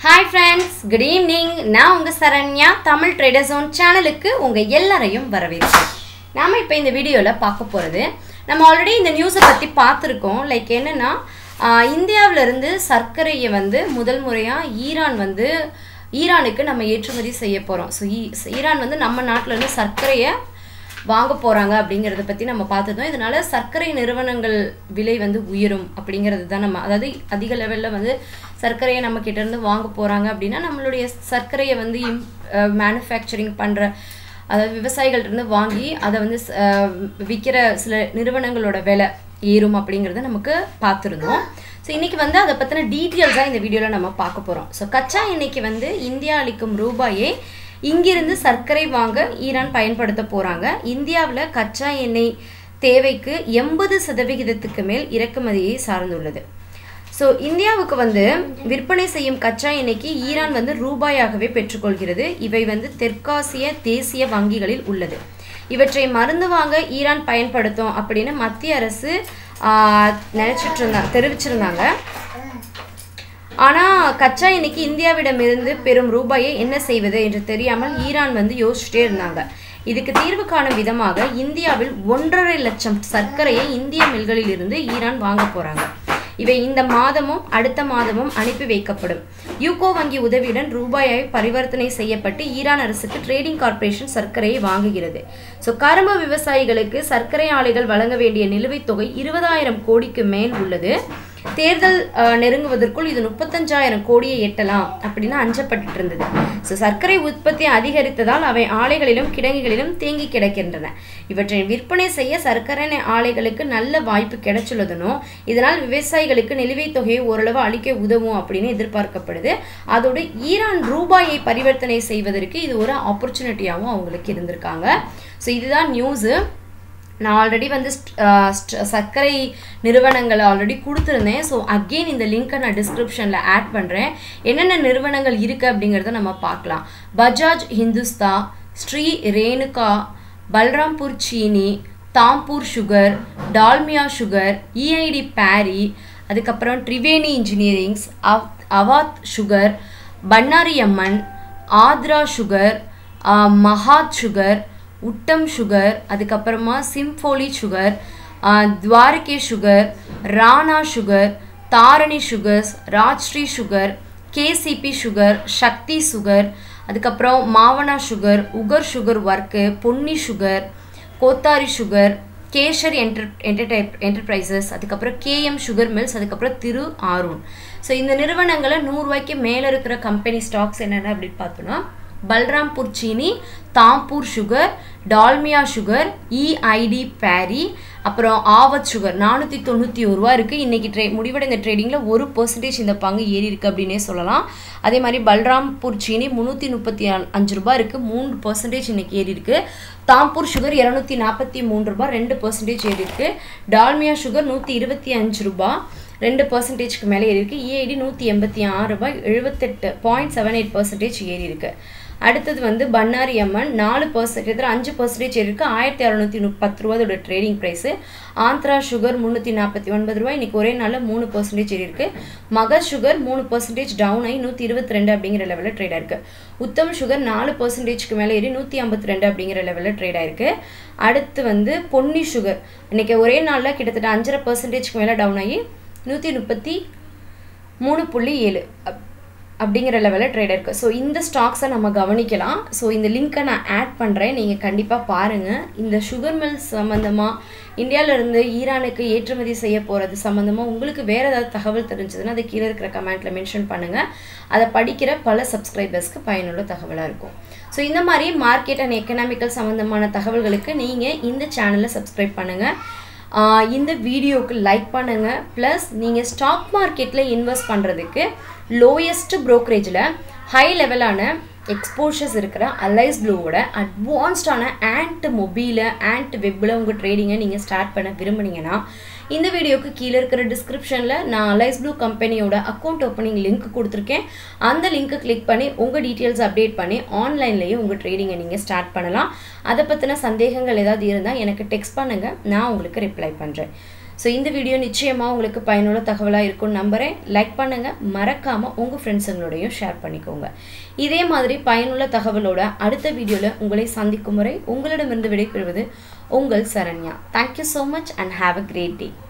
hi friends good evening நான் உங்கள் Saranya Tamil trader zone சேனலுக்கு உங்கள் எல்லாரையும் வரவேற்கிறேன் நாம் இப்போ இந்த வீடியோவில் பார்க்க போகிறது நம்ம ஆல்ரெடி இந்த நியூஸை பற்றி பார்த்துருக்கோம் லைக் என்னென்னா இந்தியாவுல இருந்து சர்க்கரையை வந்து முதல் முறையாக ஈரான் வந்து ஈரானுக்கு நம்ம ஏற்றுமதி செய்ய போகிறோம் ஸோ ஈரான் வந்து நம்ம நாட்டில் இருந்து சர்க்கரையை வாங்க போகிறாங்க அப்படிங்கிறத பற்றி நம்ம பார்த்துருந்தோம் இதனால சர்க்கரை நிறுவனங்கள் விலை வந்து உயரும் அப்படிங்கிறது தான் நம்ம அதாவது அதிக லெவலில் வந்து சர்க்கரையை நம்ம கிட்ட இருந்து வாங்க போகிறாங்க அப்படின்னா நம்மளுடைய சர்க்கரையை வந்து இம் மேனுஃபேக்சரிங் பண்ணுற அதாவது விவசாயிகள்ட்ட இருந்து வாங்கி அதை வந்து விற்கிற சில நிறுவனங்களோட விலை ஏறும் அப்படிங்கிறத நமக்கு பார்த்துருந்தோம் ஸோ இன்றைக்கி வந்து அதை பற்றின டீட்டெயில்ஸாக இந்த வீடியோவில் நம்ம பார்க்க போகிறோம் ஸோ கச்சா எண்ணெய்க்கு வந்து இந்தியா அளிக்கும் ரூபாயை இங்கிருந்து சர்க்கரை வாங்க ஈரான் பயன்படுத்த போகிறாங்க இந்தியாவில் கச்சா எண்ணெய் தேவைக்கு எண்பது சதவிகிதத்துக்கு மேல் இறக்குமதியை சார்ந்துள்ளது ஸோ இந்தியாவுக்கு வந்து விற்பனை செய்யும் கச்சா எண்ணெய்க்கு ஈரான் வந்து ரூபாயாகவே பெற்றுக்கொள்கிறது இவை வந்து தெற்காசிய தேசிய வங்கிகளில் உள்ளது இவற்றை மருந்து வாங்க ஈரான் பயன்படுத்தும் அப்படின்னு மத்திய அரசு நினச்சிட்டு இருந்தாங்க தெரிவிச்சிருந்தாங்க ஆனால் கச்சா எண்ணெய்க்கு இந்தியாவிடமிருந்து பெறும் ரூபாயை என்ன செய்வது என்று தெரியாமல் ஈரான் வந்து யோசிச்சுட்டே இருந்தாங்க இதுக்கு தீர்வு காணும் விதமாக இந்தியாவில் ஒன்றரை லட்சம் சர்க்கரையை இந்திய மில்களில் இருந்து ஈரான் வாங்க போகிறாங்க இவை இந்த மாதமும் அடுத்த மாதமும் அனுப்பி வைக்கப்படும் யூகோ வங்கி உதவியுடன் ரூபாயை பரிவர்த்தனை செய்யப்பட்டு ஈரான் அரசுக்கு ட்ரேடிங் கார்ப்பரேஷன் சர்க்கரையை வாங்குகிறது ஸோ கரும்பு விவசாயிகளுக்கு சர்க்கரை ஆலைகள் வழங்க வேண்டிய நிலுவைத் தொகை இருபதாயிரம் கோடிக்கு மேல் உள்ளது தேர்தல் நெருங்குவதற்குள் இது முப்பத்தஞ்சாயிரம் கோடியை எட்டலாம் அப்படின்னு அஞ்சப்பட்டு இருந்தது ஸோ சர்க்கரை உற்பத்தி அதிகரித்ததால் அவை ஆலைகளிலும் கிடங்குகளிலும் தேங்கி கிடக்கின்றன இவற்றை விற்பனை செய்ய சர்க்கரை ஆலைகளுக்கு நல்ல வாய்ப்பு கிடைச்சுள்ளதுனோ இதனால் விவசாயிகளுக்கு நிலுவைத் தொகையை ஓரளவு அளிக்க உதவும் அப்படின்னு எதிர்பார்க்கப்படுது அதோடு ஈரான் ரூபாயை பரிவர்த்தனை செய்வதற்கு இது ஒரு ஆப்பர்ச்சுனிட்டியாகவும் அவங்களுக்கு இருந்திருக்காங்க ஸோ இதுதான் நியூஸு நான் ஆல்ரெடி வந்து சர்க்கரை நிறுவனங்களை ஆல்ரெடி கொடுத்துருந்தேன் ஸோ அகெயின் இந்த லிங்க்கை நான் டிஸ்கிரிப்ஷனில் ஆட் பண்ணுறேன் என்னென்ன நிறுவனங்கள் இருக்குது அப்படிங்கிறத நம்ம பார்க்கலாம் Bajaj ஹிந்துஸ்தா Sri Renuka Balrampur Chini Dhampur sugar Dalmia sugar EID Parry அதுக்கப்புறம் ட்ரிவேணி இன்ஜினியரிங்ஸ் அவ் Avadh sugar Bannari Amman Andhra sugar Magadh sugar Uttam sugar அதுக்கப்புறமா Simbhaoli sugar Dwarikesh sugar Rana sugar Dharani sugars Rajshree sugar KCP sugar Sakthi sugar அதுக்கப்புறம் Mawana sugar Ugar sugar works Ponni sugar Kothari sugar Kesar enter என்டர்டைப் என்டர்பிரைசஸ் அதுக்கப்புறம் கேஎம் சுகர் மில்ஸ் அதுக்கப்புறம் திரு ஆரூன் ஸோ இந்த நிறுவனங்களை நூறுரூவாய்க்கு மேலே இருக்கிற கம்பெனி ஸ்டாக்ஸ் என்னென்ன அப்படின்னு பார்த்தோன்னா Balrampur Chini Dhampur sugar Dalmia sugar EID Parry அப்புறம் ஆவத் சுகர் நானூற்றி தொண்ணூற்றி ஒரு ரூபா இருக்குது இன்றைக்கி ட்ரே முடிவடைந்த ட்ரேடிங்கில் ஒரு பர்சன்டேஜ் இந்த பங்கு ஏறி இருக்குது அப்படின்னே சொல்லலாம் அதே மாதிரி பல்ராம்பூர் சீனி முந்நூற்றி முப்பத்தி அஞ்சு ரூபா இருக்குது மூணு பர்சன்டேஜ் இன்றைக்கி ஏறி இருக்குது தாம்பூர் சுகர் இரநூத்தி நாற்பத்தி மூணு ரூபா ரெண்டு பர்சன்டேஜ் ஏறி இருக்குது டால்மியா சுகர் நூற்றி இருபத்தி அஞ்சு ரூபா ரெண்டு பர்சன்டேஜ்க்கு மேலே ஏறி இருக்குது ஏஐடி நூற்றி எண்பத்தி ஆறு ரூபாய் எழுபத்தெட்டு பாயிண்ட் செவன் எயிட் பர்சன்டேஜ் ஏறி இருக்குது அடுத்தது வந்து பன்னாரி அம்மன் நாலு பர்சன்டேஜ் அஞ்சு பர்சன்டேஜ் இருக்குது ஆயிரத்தி அறநூற்றி பத்து ரூபாயோட ட்ரேடிங் ப்ரைஸு ஆந்திரா சுகர் முந்நூற்றி நாற்பத்தி ஒன்பது ரூபாய் இன்றைக்கி ஒரே நாளில் மூணு பர்சன்டேஜ் ஏறி இருக்குது மகர் சுகர் மூணு பர்சன்டேஜ் டவுன் ஆகி நூற்றி இருபத்தி ரெண்டு அப்படிங்கிற லெவலில் ட்ரேட் ஆயிருக்கு உத்தம் சுகர் நாலு பர்சன்டேஜ்க்கு மேலே ஏறி நூற்றி ஐம்பத்தி ரெண்டு அப்படிங்கிற லெவலில் ட்ரேட் ஆயிருக்கு அடுத்து வந்து பொன்னி சுகர் இன்றைக்கி ஒரே நாளில் கிட்டத்தட்ட அஞ்சரை பர்சன்டேஜ்க்கு மேலே டவுன் ஆகி நூற்றி முப்பத்தி மூணு புள்ளி ஏழு அப்படிங்கிற லெவலில் ட்ரேட் இருக்குது ஸோ இந்த ஸ்டாக்ஸை நம்ம கவனிக்கலாம் ஸோ இந்த லிங்க்கை நான் ஆட் பண்ணுறேன் நீங்கள் கண்டிப்பாக பாருங்கள் இந்த சுகர் மில்ஸ் சம்மந்தமாக இந்தியாவிலேருந்து ஈரானுக்கு ஏற்றுமதி செய்ய போகிறது சம்மந்தமாக உங்களுக்கு வேறு ஏதாவது தகவல் தெரிஞ்சதுன்னா அதை கீழே இருக்கிற கமெண்ட்டில் மென்ஷன் பண்ணுங்கள் அதை படிக்கிற பல சப்ஸ்கிரைபர்ஸ்க்கு பயனுள்ள தகவலாக இருக்கும் ஸோ இந்த மாதிரி மார்க்கெட் அண்ட் எக்கனாமிக்கல் சம்மந்தமான தகவல்களுக்கு நீங்கள் இந்த சேனலை சப்ஸ்கிரைப் பண்ணுங்கள் இந்த வீடியோவுக்கு லைக் பண்ணுங்கள் ப்ளஸ் நீங்கள் ஸ்டாக் மார்க்கெட்டில் இன்வெஸ்ட் பண்ணுறதுக்கு லோயஸ்ட் ப்ரோக்கரேஜில் ஹை லெவலான எக்ஸ்போஷர்ஸ் இருக்கிற அலைஸ் ப்ளூவோட அட்வான்ஸ்டான ஆண்ட் மொபைலில் ஆண்ட் வெப்பில் உங்கள் ட்ரேடிங்கை நீங்கள் ஸ்டார்ட் பண்ண விரும்புனீங்கன்னா இந்த வீடியோக்கு கீழே இருக்கிற டிஸ்கிரிப்ஷனில் நான் அலைஸ் ப்ளூ கம்பெனியோட அக்கௌண்ட் ஓப்பனிங் லிங்க் கொடுத்துருக்கேன் அந்த லிங்க்கை கிளிக் பண்ணி உங்கள் டீட்டெயில்ஸ் அப்டேட் பண்ணி ஆன்லைன்லேயே உங்கள் ட்ரேடிங்கை நீங்கள் ஸ்டார்ட் பண்ணலாம் அதை பற்றின சந்தேகங்கள் ஏதாவது இருந்தால் எனக்கு டெக்ஸ்ட் பண்ணுங்கள் நான் உங்களுக்கு ரிப்ளை பண்ணுறேன் ஸோ இந்த வீடியோ நிச்சயமாக உங்களுக்கு பயனுள்ள தகவலாக இருக்கும்னு நம்புகிறேன் லைக் பண்ணுங்கள் மறக்காமல் உங்கள் ஃப்ரெண்ட்ஸுங்களோடையும் ஷேர் பண்ணிக்கோங்க இதே மாதிரி பயனுள்ள தகவலோட அடுத்த வீடியோவில் உங்களை சந்திக்கும் முறை உங்களிடமிருந்து விடைபெறுவது உங்கள் Saranya thank you so much and have a great day